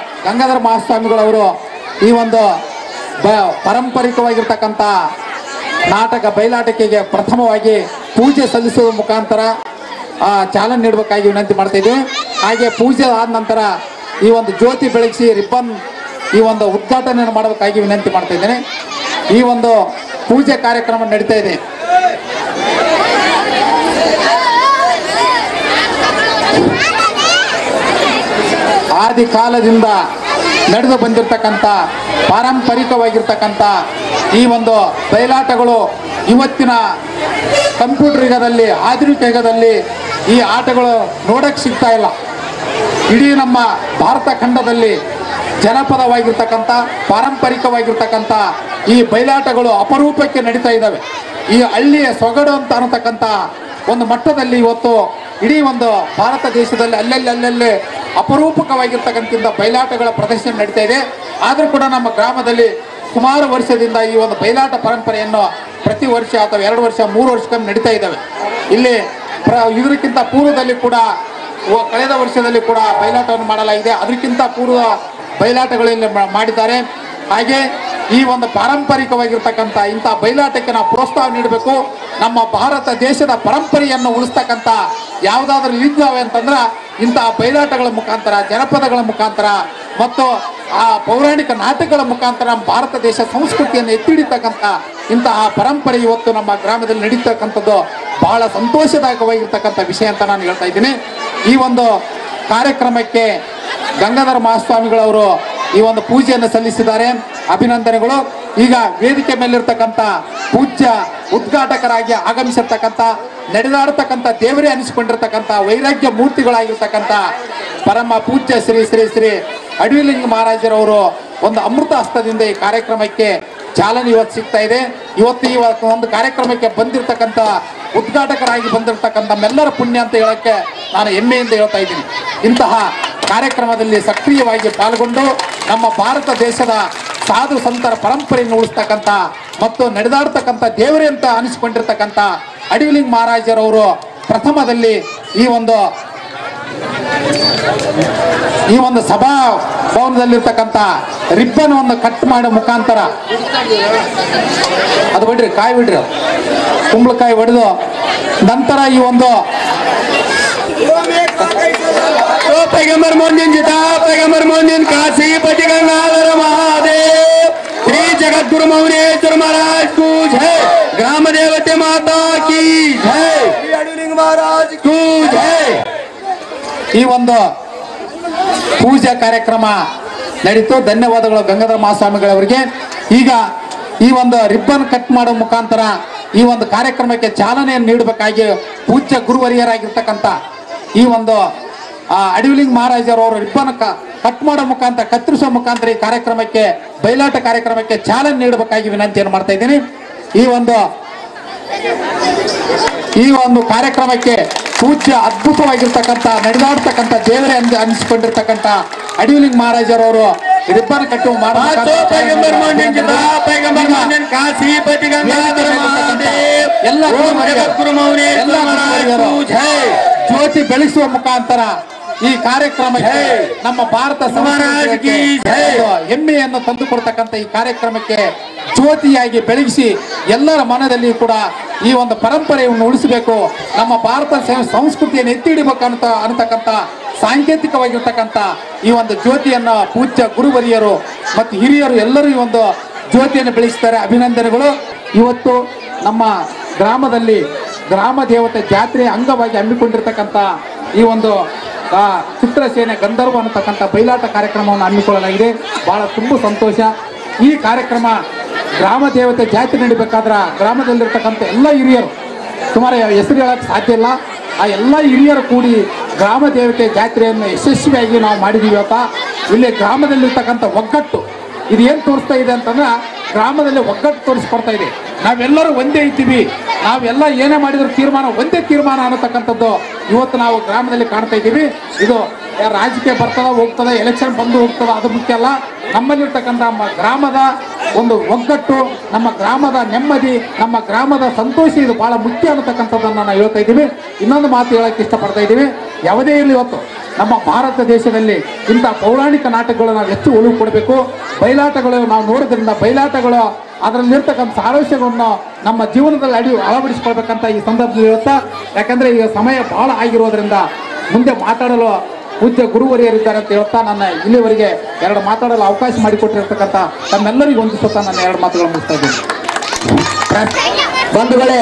ಗಂಗಾಧರ ಮಹಾಸ್ವಾಮಿಗಳವರು ಈ ಒಂದು ಬ ಪಾರಂಪರಿಕವಾಗಿರ್ತಕ್ಕಂಥ ನಾಟಕ ಬಯಲಾಟಕೆಗೆ ಪ್ರಥಮವಾಗಿ ಪೂಜೆ ಸಲ್ಲಿಸುವ ಮುಖಾಂತರ ಆ, ಚಾಲನೆ ನೀಡಬೇಕಾಗಿ ವಿನಂತಿ ಮಾಡ್ತಾ ಇದ್ದೀವಿ ಹಾಗೆ ಪೂಜೆ ಆದ ನಂತರ ಈ ಒಂದು ಜ್ಯೋತಿ ಬೆಳಗಿಸಿ ರಿಬ್ಬನ್ ಈ ಒಂದು ಉದ್ಘಾಟನೆಯನ್ನು ಮಾಡಬೇಕಾಗಿ ವಿನಂತಿ ಮಾಡ್ತಾ ಇದ್ದೇನೆ ಈ ಒಂದು ಪೂಜೆ ಕಾರ್ಯಕ್ರಮ ನಡೀತಾ ಇದೆ ಆದಿ ಕಾಲದಿಂದ ನಡೆದು ಬಂದಿರತಕ್ಕಂಥ ಪಾರಂಪರಿಕವಾಗಿರ್ತಕ್ಕಂಥ ಈ ಒಂದು ಬಯಲಾಟಗಳು ಇವತ್ತಿನ ಕಂಪ್ಯೂಟರ್ ಯುಗದಲ್ಲಿ ಆಧುನಿಕ ಯುಗದಲ್ಲಿ ಈ ಆಟಗಳು ನೋಡಕ್ಕೆ ಸಿಗ್ತಾ ಇಲ್ಲ ಇಡೀ ನಮ್ಮ ಭಾರತ ಖಂಡದಲ್ಲಿ ಜನಪದವಾಗಿರ್ತಕ್ಕಂಥ ಪಾರಂಪರಿಕವಾಗಿರ್ತಕ್ಕಂಥ ಈ ಬಯಲಾಟಗಳು ಅಪರೂಪಕ್ಕೆ ನಡೀತಾ ಇದ್ದಾವೆ ಈ ಹಳ್ಳಿಯ ಸೊಗಡು ಅಂತ ಅನ್ನತಕ್ಕಂಥ ಒಂದು ಮಟ್ಟದಲ್ಲಿ ಇವತ್ತು ಇಡೀ ಒಂದು ಭಾರತ ದೇಶದಲ್ಲಿ ಅಲ್ಲಲ್ಲಿ ಅಲ್ಲಲ್ಲಿ ಅಪರೂಪಕವಾಗಿರ್ತಕ್ಕಂಥ ಬಯಲಾಟಗಳ ಪ್ರದರ್ಶನ ನಡೀತಾ ಇದೆ ಆದರೂ ಕೂಡ ನಮ್ಮ ಗ್ರಾಮದಲ್ಲಿ ಸುಮಾರು ವರ್ಷದಿಂದ ಈ ಒಂದು ಬಯಲಾಟ ಪರಂಪರೆಯನ್ನು ಪ್ರತಿ ವರ್ಷ ಅಥವಾ ಎರಡು ವರ್ಷ ಮೂರು ವರ್ಷಕ್ಕೊಮ್ಮೆ ನಡೀತಾ ಇದ್ದಾವೆ ಇಲ್ಲಿ ಪ್ರ ಇದಕ್ಕಿಂತ ಪೂರ್ವದಲ್ಲಿ ಕೂಡ ವ- ಕಳೆದ ವರ್ಷದಲ್ಲಿ ಕೂಡ ಬಯಲಾಟವನ್ನು ಮಾಡಲಾಗಿದೆ ಅದಕ್ಕಿಂತ ಪೂರ್ವ ಬಯಲಾಟಗಳಲ್ಲಿ ಮಾ- ಮಾಡಿದ್ದಾರೆ ಹಾಗೆ ಈ ಒಂದು ಪಾರಂಪರಿಕವಾಗಿರ್ತಕ್ಕಂಥ ಇಂಥ ಬಯಲಾಟಕ್ಕೆ ನಾವು ಪ್ರೋತ್ಸಾಹ ನೀಡಬೇಕು ನಮ್ಮ ಭಾರತ ದೇಶದ ಪರಂಪರೆಯನ್ನು ಉಳಿಸ್ತಕ್ಕಂಥ ಯಾವುದಾದ್ರೂ ಇದ್ದಾವೆ ಅಂತಂದ್ರೆ ಇಂತಹ ಬಯಲಾಟಗಳ ಮುಖಾಂತರ ಜನಪದಗಳ ಮುಖಾಂತರ ಮತ್ತು ಆ ಪೌರಾಣಿಕ ನಾಟಕಗಳ ಮುಖಾಂತರ ನಮ್ಮ ಭಾರತ ದೇಶ ಸಂಸ್ಕೃತಿಯನ್ನು ಎತ್ತಿಡಿತಕ್ಕಂಥ ಇಂತಹ ಪರಂಪರೆ ಇವತ್ತು ನಮ್ಮ ಗ್ರಾಮದಲ್ಲಿ ನಡೀತಕ್ಕಂಥದ್ದು ಬಹಳ ಸಂತೋಷದಾಯಕವಾಗಿರ್ತಕ್ಕಂಥ ವಿಷಯ ಅಂತ ನಾನು ಹೇಳ್ತಾ ಇದ್ದೀನಿ ಈ ಒಂದು ಕಾರ್ಯಕ್ರಮಕ್ಕೆ ಗಂಗಾಧರ ಮಹಾಸ್ವಾಮಿಗಳವರು ಈ ಒಂದು ಪೂಜೆಯನ್ನು ಸಲ್ಲಿಸಿದ್ದಾರೆ ಅಭಿನಂದನೆಗಳು ಈಗ ವೇದಿಕೆ ಮೇಲಿರ್ತಕ್ಕಂಥ ಪೂಜ್ಯ ಉದ್ಘಾಟಕರಾಗಿ ಆಗಮಿಸಿರ್ತಕ್ಕಂಥ ನಡೆದಾಡ್ತಕ್ಕಂಥ ದೇವರೇ ಅನಿಸಿಕೊಂಡಿರ್ತಕ್ಕಂಥ ವೈರಾಗ್ಯ ಮೂರ್ತಿಗಳಾಗಿರ್ತಕ್ಕಂಥ ಪರಮ ಪೂಜ್ಯ ಶ್ರೀ ಶ್ರೀ ಶ್ರೀ ಅಡವಿಲಿಂಗ ಮಹಾರಾಜರವರು ಒಂದು ಅಮೃತ ಹಸ್ತದಿಂದ ಈ ಕಾರ್ಯಕ್ರಮಕ್ಕೆ ಚಾಲನೆ ಇವತ್ತು ಸಿಗ್ತಾ ಇದೆ ಇವತ್ತು ಈ ಒಂದು ಕಾರ್ಯಕ್ರಮಕ್ಕೆ ಬಂದಿರತಕ್ಕಂಥ ಉದ್ಘಾಟಕರಾಗಿ ಬಂದಿರತಕ್ಕಂಥ ನಮ್ಮೆಲ್ಲರ ಪುಣ್ಯ ಅಂತ ಹೇಳಕ್ಕೆ ನಾನು ಹೆಮ್ಮೆಯಿಂದ ಹೇಳ್ತಾ ಇದ್ದೀನಿ ಇಂತಹ ಕಾರ್ಯಕ್ರಮದಲ್ಲಿ ಸಕ್ರಿಯವಾಗಿ ಪಾಲ್ಗೊಂಡು ನಮ್ಮ ಭಾರತ ದೇಶದ ಸಾಧು ಸಂತರ ಪರಂಪರೆಯನ್ನು ಉಳಿಸ್ತಕ್ಕಂಥ ಮತ್ತು ನಡೆದಾಡ್ತಕ್ಕಂಥ ದೇವರೇ ಅಂತ ಅನಿಸಿಕೊಂಡಿರ್ತಕ್ಕಂಥ ಅಡವಿಲಿಂಗ ಮಹಾರಾಜರವರು ಪ್ರಥಮದಲ್ಲಿ ಈ ಒಂದು ಈ ಒಂದು ಸಭಾ ಭವನದಲ್ಲಿರ್ತಕ್ಕಂಥ ರಿಬ್ಬನ್ ಒಂದು ಕಟ್ ಮಾಡೋ ಮುಖಾಂತರ ಅದು ಬಿಡ್ರಿ ಕಾಯಿ ಬಿಡ್ರಿ ಅದು. ಕುಂಬಳಕಾಯಿ ಹೊಡೆದು ನಂತರ ಈ ಒಂದು तो पैगंबर मोहन जिता पैगंबर मोहन काशी पति गंगाधर महादेव श्री जगत गुरु मौनेश्वर महाराज को जय ग्राम देवते माता की जय अडुलिंग महाराज ಕೂ ಜೈ. ಈ ಒಂದು ಪೂಜಾ ಕಾರ್ಯಕ್ರಮ ನಡೀತು ಧನ್ಯವಾದಗಳು ಗಂಗಾಧರ ಮಹಾಸ್ವಾಮಿಗಳವರಿಗೆ ಈಗ ಈ ಒಂದು ರಿಬ್ಬನ್ ಕಟ್ ಮಾಡೋ ಮುಖಾಂತರ ಈ ಒಂದು ಕಾರ್ಯಕ್ರಮಕ್ಕೆ ಚಾಲನೆಯನ್ನು ನೀಡಬೇಕಾಗಿ ಪೂಜ್ಯ ಗುರುವರಿಯರಾಗಿರ್ತಕ್ಕಂಥ ಈ ಒಂದು ಆ, ಅಡವಿಲಿಂಗ ಮಹಾರಾಜರವರು ರಿಬ್ಬನ್ ಕಟ್ ಮಾಡೋ ಮುಖಾಂತರ ಕತ್ತರಿಸೋ ಮುಖಾಂತರ ಈ ಕಾರ್ಯಕ್ರಮಕ್ಕೆ ಬಯಲಾಟ ಕಾರ್ಯಕ್ರಮಕ್ಕೆ ಚಾಲನೆ ನೀಡಬೇಕಾಗಿ ವಿನಂತಿಯನ್ನು ಮಾಡ್ತಾ ಇದ್ದೀನಿ ಈ ಒಂದು ಈ ಒಂದು ಕಾರ್ಯಕ್ರಮಕ್ಕೆ ಪೂಜ್ಯ ಅದ್ಭುತವಾಗಿರ್ತಕ್ಕಂಥ ನಡೆದಾಡ್ತಕ್ಕಂಥ ದೇವರೇ ಅಂದ ಅನಿಸಿಕೊಂಡಿರ್ತಕ್ಕಂಥ ಅಡವಿಲಿಂಗ ಮಹಾರಾಜರವರು ರಿಬ್ಬನ್ ಕಟ್ಟುವ ಮಾಡೋ तो पैगंबर मोहन जिता पैगंबर मोहन काशी पति गंगाधर महादेव ಎಲ್ಲ ओम जगत गुरु मौनेश्वर महाराज को जय ಜ್ಯೋತಿ ಬೆಳೆಸುವ ಮುಖಾಂತರ ಈ ಕಾರ್ಯಕ್ರಮಕ್ಕೆ ನಮ್ಮ ಭಾರತ ಮಹಾರಾಜ್ ಕಿ ಜೈ. ಒಂದು ಹೆಮ್ಮೆಯನ್ನು ತಂದುಕೊಡ್ತಕ್ಕಂಥ ಈ ಕಾರ್ಯಕ್ರಮಕ್ಕೆ ಜ್ಯೋತಿಯಾಗಿ ಬೆಳಗಿಸಿ ಎಲ್ಲರ ಮನದಲ್ಲಿ ಕೂಡ ಈ ಒಂದು ಪರಂಪರೆಯನ್ನು ಉಳಿಸಬೇಕು ನಮ್ಮ ಭಾರತ ಸ- ಸಂಸ್ಕೃತಿಯನ್ನು ಎತ್ತಿ ಹಿಡಿಬೇಕಂತ ಅನ್ನತಕ್ಕಂಥ ಸಾಂಕೇತಿಕವಾಗಿರ್ತಕ್ಕಂಥ ಈ ಒಂದು ಜ್ಯೋತಿಯನ್ನು ಪೂಜ್ಯ ಗುರುವರಿಯರು ಮತ್ತು ಹಿರಿಯರು ಎಲ್ಲರೂ ಈ ಒಂದು ಜ್ಯೋತಿಯನ್ನು ಬೆಳೆಸ್ತಾರೆ ಅಭಿನಂದನೆಗಳು ಇವತ್ತು ನಮ್ಮ ಗ್ರಾಮದಲ್ಲಿ ಗ್ರಾಮ ದೇವತೆ ಜಾತ್ರೆ ಅಂಗವಾಗಿ ಹಮ್ಮಿಕೊಂಡಿರ್ತಕ್ಕಂಥ ಈ ಒಂದು ಆ, ಚಿತ್ರಸೇನೆ ಗಂಧರ್ವ ಅನ್ನತಕ್ಕಂಥ ಬಯಲಾಟ ಕಾರ್ಯಕ್ರಮವನ್ನು ಹಮ್ಮಿಕೊಳ್ಳಲಾಗಿದೆ ಬಹಳ ತುಂಬ ಸಂತೋಷ ಈ ಕಾರ್ಯಕ್ರಮ ಗ್ರಾಮ ದೇವತೆ ಜಾತ್ರೆ ನಡಿಬೇಕಾದ್ರೆ ಗ್ರಾಮದಲ್ಲಿರ್ತಕ್ಕಂಥ ಎಲ್ಲ ಹಿರಿಯರು ಸುಮಾರು ಹೆಸರು ಹೇಳಕ್ಕೆ ಸಾಧ್ಯ ಇಲ್ಲ ಆ ಎಲ್ಲ ಹಿರಿಯರು ಕೂಡಿ ಗ್ರಾಮ ದೇವತೆ ಜಾತ್ರೆಯನ್ನು ಯಶಸ್ವಿಯಾಗಿ ನಾವು ಮಾಡಿದ್ದೀವಿ ಅಂತ ಇಲ್ಲಿ ಗ್ರಾಮದಲ್ಲಿರ್ತಕ್ಕಂಥ ಒಗ್ಗಟ್ಟು ಇದು ಏನು ತೋರಿಸ್ತಾ ಇದೆ ಅಂತಂದ್ರೆ ಗ್ರಾಮದಲ್ಲಿ ಒಗ್ಗಟ್ಟು ತೋರಿಸ್ಕೊಡ್ತಾ ಇದೆ ನಾವೆಲ್ಲರೂ ಒಂದೇ ಇದ್ದೀವಿ ನಾವೆಲ್ಲ ಏನೇ ಮಾಡಿದ್ರು ತೀರ್ಮಾನ ಒಂದೇ ತೀರ್ಮಾನ ಅನ್ನತಕ್ಕಂಥದ್ದು ಇವತ್ತು ನಾವು ಗ್ರಾಮದಲ್ಲಿ ಕಾಣ್ತಾ ಇದ್ದೀವಿ ಇದು ಯಾ- ರಾಜಕೀಯ ಬರ್ತದ ಹೋಗ್ತದ ಎಲೆಕ್ಷನ್ ಬಂದು ಹೋಗ್ತದ ಅದು ಮುಖ್ಯ ಅಲ್ಲ ನಮ್ಮಲ್ಲಿರ್ತಕ್ಕಂಥ ನಮ್ಮ ಗ್ರಾಮದ ಒಂದು ಒಗ್ಗಟ್ಟು ನಮ್ಮ ಗ್ರಾಮದ ನೆಮ್ಮದಿ ನಮ್ಮ ಗ್ರಾಮದ ಸಂತೋಷ ಇದು ಬಹಳ ಮುಖ್ಯ ಅನ್ನತಕ್ಕಂಥದ್ದನ್ನು ನಾವು ಹೇಳ್ತಾ ಇದ್ದೀವಿ ಇನ್ನೊಂದು ಮಾತು ಹೇಳಕ್ಕೆ ಇಷ್ಟಪಡ್ತಾ ಇದ್ದೀವಿ ಯಾವುದೇ ಇರಲಿ ಇವತ್ತು ನಮ್ಮ ಭಾರತ ದೇಶದಲ್ಲಿ ಇಂಥ ಪೌರಾಣಿಕ ನಾಟಕಗಳು ನಾವು ಹೆಚ್ಚು ಒಲವು ಕೊಡಬೇಕು ಬಯಲಾಟಗಳು ನಾವು ನೋಡೋದ್ರಿಂದ ಬಯಲಾಟಗಳು ಅದರಲ್ಲಿರ್ತಕ್ಕಂಥ ಸಾರಾಂಶಗಳನ್ನು ನಮ್ಮ ಜೀವನದಲ್ಲಿ ಅಡಿ ಅಳವಡಿಸ್ಕೊಳ್ಬೇಕಂತ ಈ ಸಂದರ್ಭದಲ್ಲಿ ಹೇಳ್ತಾ ಯಾಕಂದ್ರೆ ಈಗ ಸಮಯ ಬಹಳ ಆಗಿರೋದ್ರಿಂದ ಮುಂದೆ ಮಾತಾಡಲು ಪೂಜ್ಯ ಗುರುವರಿಯರಿದ್ದಾರೆ ಅಂತ ಹೇಳ್ತಾ ನನ್ನ ಇಲ್ಲಿವರೆಗೆ ಎರಡು ಮಾತಾಡಲು ಅವಕಾಶ ಮಾಡಿಕೊಟ್ಟಿರ್ತಕ್ಕಂಥ ತಮ್ಮೆಲ್ಲರಿಗೂ ಒಂದು ಸುತ್ತ ನನ್ನ ಎರಡು ಮಾತುಗಳು ಮುಗಿಸ್ತಾ ಇದ್ದೀನಿ ಬಂಧುಗಳೇ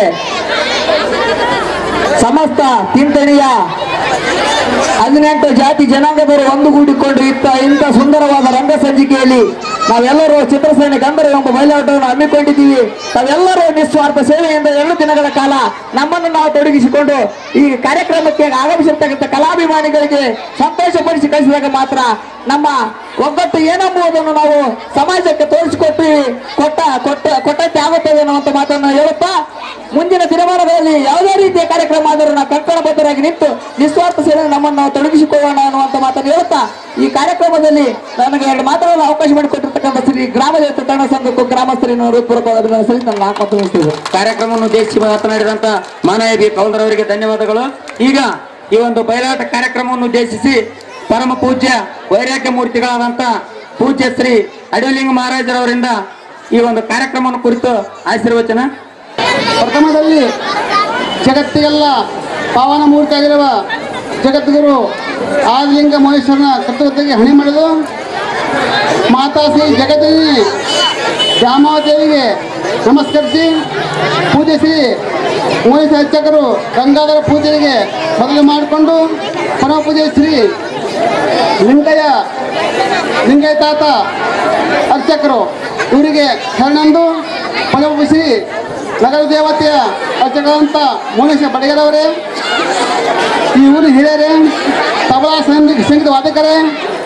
ಸಮಸ್ತ ತಿಂತಣಿಯ ಹದಿನೆಂಟು ಜಾತಿ ಜನಾಂಗದವರು ಒಂದುಗೂಡಿಕೊಂಡು ಇತ್ತ ಇಂಥ ಸುಂದರವಾದ ರಂಗ ಸಂಚಿಕೆಯಲ್ಲಿ ನಾವೆಲ್ಲರೂ ಚಿತ್ರಸೇನೆ ಗಂಧರ್ವ ಎಂಬ ಬಯಲಾಟವನ್ನು ಹಮ್ಮಿಕೊಂಡಿದ್ದೀವಿ ತಾವೆಲ್ಲರೂ ನಿಸ್ವಾರ್ಥ ಸೇವೆಯಿಂದ ಎರಡು ದಿನಗಳ ಕಾಲ ನಮ್ಮನ್ನು ನಾವು ತೊಡಗಿಸಿಕೊಂಡು ಈ ಕಾರ್ಯಕ್ರಮಕ್ಕೆ ಆಗಮಿಸಿರ್ತಕ್ಕಂಥ ಕಲಾಭಿಮಾನಿಗಳಿಗೆ ಸಂತೋಷಪಡಿಸಿ ಕಳಿಸಿದಾಗ ಮಾತ್ರ ನಮ್ಮ ಒಗ್ಗಟ್ಟು ಏನೆಂಬುದನ್ನು ನಾವು ಸಮಾಜಕ್ಕೆ ತೋರಿಸಿಕೊಟ್ಟು ಕೊಟ್ಟ ಕೊಟ್ಟ ಕೊಟ್ಟಂತೆ ಆಗುತ್ತದೆ ಅನ್ನುವಂಥ ಮಾತನ್ನು ಹೇಳುತ್ತಾ ಮುಂದಿನ ದಿನಮಾನಗಳಲ್ಲಿ ಯಾವುದೇ ರೀತಿಯ ಕಾರ್ಯಕ್ರಮ ಆದರೂ ನಾವು ಕರ್ಕಣಬದ್ಧರಾಗಿ ನಿಂತು ನಿಸ್ವಾರ್ಥ ಸೇವೆ ನಮ್ಮನ್ನು ನಾವು ತೊಡಗಿಸಿಕೊಳ್ಳೋಣ ಅನ್ನುವಂಥ ಮಾತನ್ನು ಹೇಳುತ್ತಾ ಈ ಕಾರ್ಯಕ್ರಮದಲ್ಲಿ ನನಗೆ ಎರಡು ಮಾತುಗಳನ್ನು ಅವಕಾಶ ಮಾಡಿಕೊಟ್ಟಿರ್ತಕ್ಕಂಥ ಶ್ರೀ ಗ್ರಾಮ ದೇವತೆ ತಂಡ ಸಂಘಕ್ಕೂ ಗ್ರಾಮಸ್ಥರಿನ ಹೃತ್ಪೂರ್ವಕವಾದ ಅಭಿನಂದನೆ ಸಲ್ಲಿಸಿ ನನ್ನ ನಾಲ್ಕು ಮಾತು ಮುಗಿಸ್ತೇವೆ ಕಾರ್ಯಕ್ರಮವನ್ನು ಉದ್ದೇಶಿಸಿ ಮಾತನಾಡಿದಂತ ಮಾನವ ಬಿ ಕೌಲ್ರವರಿಗೆ ಧನ್ಯವಾದಗಳು ಈಗ ಈ ಒಂದು ಬಯಲಾಟ ಕಾರ್ಯಕ್ರಮವನ್ನು ಉದ್ದೇಶಿಸಿ ಪರಮ ಪೂಜ್ಯ ವೈರಾಗ್ಯ ಮೂರ್ತಿಗಳಾದಂತ ಪೂಜ್ಯ ಶ್ರೀ ಅಡವಿಲಿಂಗ ಮಹಾರಾಜರವರಿಂದ ಈ ಒಂದು ಕಾರ್ಯಕ್ರಮವನ್ನು ಕುರಿತು ಆಶೀರ್ವಚನ ಪ್ರಥಮದಲ್ಲಿ ಜಗತ್ತಿಗೆಲ್ಲ ಪಾವನ ಮೂರ್ತಿಯಾಗಿರುವ ಜಗದ್ಗುರು ಆದಿಲಿಂಗ ಮಹೇಶ್ವರನ ಕರ್ತೃತ್ವಕ್ಕೆ ಹಣೆ ಮಾಡಿದು ಮಾತಾ ಶ್ರೀ ಜಗತ್ತಿನಿ ದ್ಯಾಮಾವತಿಯವರಿಗೆ ನಮಸ್ಕರಿಸಿ ಪೂಜಿಸಿ ಮಹೇಶ ಅರ್ಚಕರು ಗಂಗಾಧರ ಪೂಜೆಗೆ ಮೊದಲು ಮಾಡಿಕೊಂಡು ಪರಮ ಪೂಜೆ ಶ್ರೀ ಲಿಂಗಯ್ಯ ಲಿಂಗಯ್ಯ ತಾತ ಅರ್ಚಕರು ಇವರಿಗೆ ಶರಣಂದು ಪದವಿಸಿ ನಗರ ದೇವತೆಯ ಅರ್ಚಕರಂತ ಮೋನೇಶ ಬಡಗರವರೇ ಈ ಊರು ಹಿರಿಯರೇ ತಬಲಾ ಸಂಗೀತ ಸಂಗೀತ ವಾದಕರೇ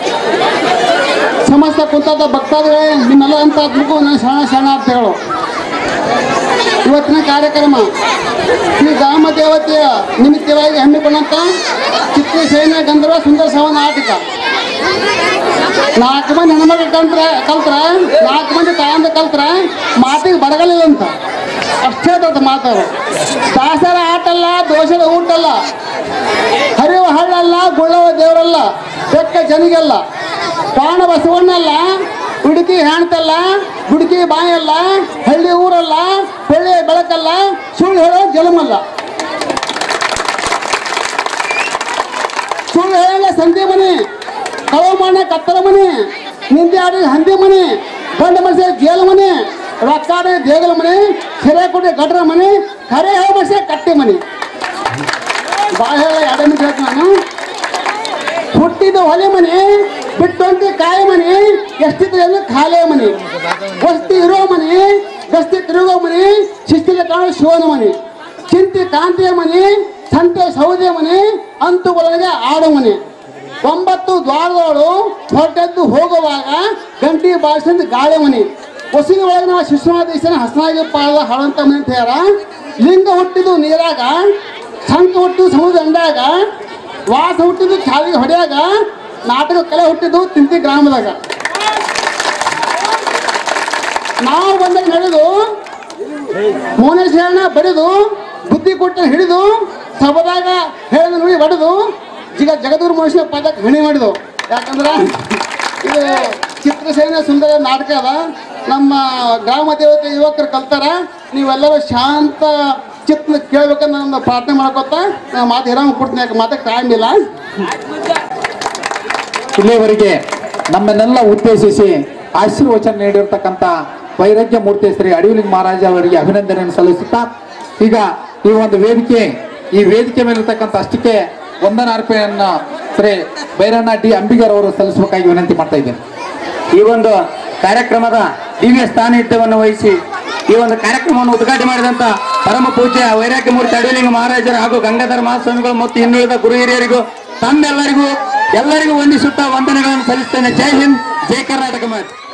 ಸಮಸ್ತ ಕುಂತಾದ ಭಕ್ತಾದಿಗಳೇ ನಿಮ್ಮೆಲ್ಲ ಅಂತ ಆತ್ಮಕ್ಕೂ ನನ್ನ ಶರಣ ಶರಣಾರ್ಥಿಗಳು ಇವತ್ತಿನ ಕಾರ್ಯಕ್ರಮ ಶ್ರೀ ಗ್ರಾಮ ದೇವತೆಯ ನಿಮಿತ್ತವಾಗಿ ಹಮ್ಮಿಕೊಂಡಂತ ಚಿತ್ರಸೇನ ಗಂಧರ್ವ ಸುಂದರ ಸವ ನಾಟಕ ನಾಲ್ಕು ಮಂದಿ ಹೆಣ್ಮಕ್ಳು ಕಲ್ತ್ರ ಕಲ್ತ್ರ ನಾಲ್ಕು ಮಂದಿ ತಾಯಂದ ಕಲ್ತ್ರ ಮಾತಿಗೆ ಬರಗಲಿಲ್ಲ ಅಂತ ಅಷ್ಟೇ ದೊಡ್ಡ ಮಾತವರು ದಾಸರ ಆಟಲ್ಲ ದೋಷದ ಊಟಲ್ಲ ಹರಿಯುವ ಹಳ್ಳಲ್ಲ ಗುಳ್ಳವ ದೇವರಲ್ಲ ಬೆಕ್ಕ ಜನಿಗಲ್ಲ ಪ್ರಾಣ ಬಸವಣ್ಣಲ್ಲ ಹುಡುಕಿ ಹೆಣ್ತಲ್ಲ ಗುಡುಕಿ ಬಾಯಲ್ಲ ಹಳ್ಳಿ ಊರಲ್ಲ ಹೊಳ್ಳಿ ಬೆಳಕಲ್ಲ ಸುಳ್ಳು ಹೇಳೋ ಜಲಮಲ್ಲ ಸುಳ್ಳು ಹೇಳ ಸಂಧಿ ಮನೆ ಕಳವ ಮನೆ ಕತ್ತಲ ಮನೆ ನಿಂದೆ ಆಡಿ ಹಂದಿ ಮನೆ ಗಂಡ ಮನಸ್ಸೆ ಜೇಲು ಮನೆ ರೊಕ್ಕಾಡಿ ದೇಗಲ ಮನೆ ಸೆರೆ ಕೊಡಿ ಗಡ್ರ ಮನೆ ಕರೆ ಹೇಳ ಮನಸ್ಸೆ ಕಟ್ಟಿ ಮನೆ ಬಾ ಹೇಳ ಎರಡು ಮಿನಿಟ್ ಹೇಳ್ತೀನಿ ನಾನು ಹುಟ್ಟಿದ ಹೊಲೆ ಮನೆ ಬಿಟ್ಟಂತೆ ಕಾಯಿ ಮನೆ ಎಷ್ಟಿತ್ತು ಅಂದ್ರೆ ಖಾಲಿ ಮನೆ ವಸ್ತಿ ಇರೋ ಮನೆ ಗಸ್ತಿ ತಿರುಗೋ ಮನೆ ಶಿಸ್ತಿಗೆ ಕಾಣೋ ಶಿವನ ಮನೆ ಚಿಂತೆ ಕಾಂತಿಯ ಮನೆ ಸಂತೆ ಸೌದೆ ಮನೆ ಅಂತು ಒಳಗೆ ಆಡೋ ಮನೆ ಒಂಬತ್ತು ದ್ವಾರದವಳು ಹೊರಟದ್ದು ಹೋಗುವಾಗ ಗಂಟಿ ಬಾರಿಸಿದ ಗಾಳಿ ಮನೆ ಹೊಸಿನ ಒಳಗೆ ನಾವು ಶಿಶುನಾದೇಶನ ಹಸನಾಗಿ ಪಾಳದ ಹಾಳಂತ ಮನೆ ಅಂತ ಹೇಳ್ಯಾರ ಲಿಂಗ ಹುಟ್ಟಿದ್ದು ನೀರಾಗ ಸಂಕ ಹುಟ್ಟಿದ್ದು ಸಮುದ್ರ ಅಂಡಾಗ ವಾಸ ಹುಟ್ಟಿದ್ದು ಚಾವಿಗೆ ಹೊಡೆಯಾಗ ನಾಟಕ ಕಲೆ ಹುಟ್ಟಿದ್ದು ತಿಂತಿ ಗ್ರಾಮದಾಗ ನಾವು ಬಂದಾಗ ನಡೆದು ಮೌನೇಶ್ವರನ ಬಡಿದು ಬುದ್ಧಿ ಕೊಟ್ಟು ಹಿಡಿದು ಸಭದಾಗ ಹೇಳಿದ ನುಡಿ ಬಡಿದು ಈಗ ಜಗದೂರು ಮನುಷ್ಯ ಪದಕ್ಕೆ ಹಣಿ ಮಾಡಿದು ಯಾಕಂದ್ರೆ ಇದು ಚಿತ್ರಸೇನೆ ಸುಂದರ ನಾಟಕ ಅದ ನಮ್ಮ ಗ್ರಾಮ ದೇವತೆ ಯುವಕರು ಕಲ್ತಾರ ನೀವೆಲ್ಲರೂ ಶಾಂತ ಚಿತ್ರ ಕೇಳ್ಬೇಕಂತ ನಾನು ಪ್ರಾರ್ಥನೆ ಮಾಡ್ಕೊತ ನಾನು ಮಾತು ಹಿರಾಮ ಕೊಡ್ತೀನಿ ಯಾಕೆ ಮಾತಕ್ಕೆ ಟೈಮ್ ಇಲ್ಲ ಇಲ್ಲಿಯವರೆಗೆ ನಮ್ಮನ್ನೆಲ್ಲ ಉದ್ದೇಶಿಸಿ ಆಶೀರ್ವಚನ ನೀಡಿರ್ತಕ್ಕಂಥ ವೈರಾಗ್ಯ ಮೂರ್ತಿ ಶ್ರೀ ಅಡವಿಲಿಂಗ ಮಹಾರಾಜ ಅವರಿಗೆ ಅಭಿನಂದನೆಯನ್ನು ಸಲ್ಲಿಸುತ್ತಾ ಈಗ ಈ ಒಂದು ವೇದಿಕೆ ಈ ವೇದಿಕೆ ಮೇಲಿರ್ತಕ್ಕಂಥ ಅಷ್ಟಕ್ಕೆ ವಂದನಾರ್ಪಣೆಯನ್ನು ಶ್ರೀ ಬೈರಣ್ಣ ಡಿ ಅಂಬಿಗರ್ ಅವರು ಸಲ್ಲಿಸಬೇಕಾಗಿ ವಿನಂತಿ ಮಾಡ್ತಾ ಇದ್ದೇನೆ ಈ ಒಂದು ಕಾರ್ಯಕ್ರಮದ ದಿವ್ಯ ಸಾನ್ನಿಧ್ಯವನ್ನು ವಹಿಸಿ ಈ ಒಂದು ಕಾರ್ಯಕ್ರಮವನ್ನು ಉದ್ಘಾಟನೆ ಮಾಡಿದಂತ ಪರಮ ಪೂಜ್ಯ ವೈರಾಗ್ಯ ಮೂರ್ತಿ ಅಡವಿಲಿಂಗ ಮಹಾರಾಜರು ಹಾಗೂ ಗಂಗಾಧರ ಮಹಾಸ್ವಾಮಿಗಳು ಮತ್ತು ಇನ್ನುಳಿದ ಗುರು ಹಿರಿಯರಿಗೂ ತಮ್ಮೆಲ್ಲರಿಗೂ ಎಲ್ಲರಿಗೂ ವಂದಿಸುತ್ತಾ ವಂದನೆಗಳನ್ನು ಸಲ್ಲಿಸ್ತೇನೆ ಜೈ ಹಿಂದ್ ಜೈ ಕರ್ನಾಟಕ ಮಾತು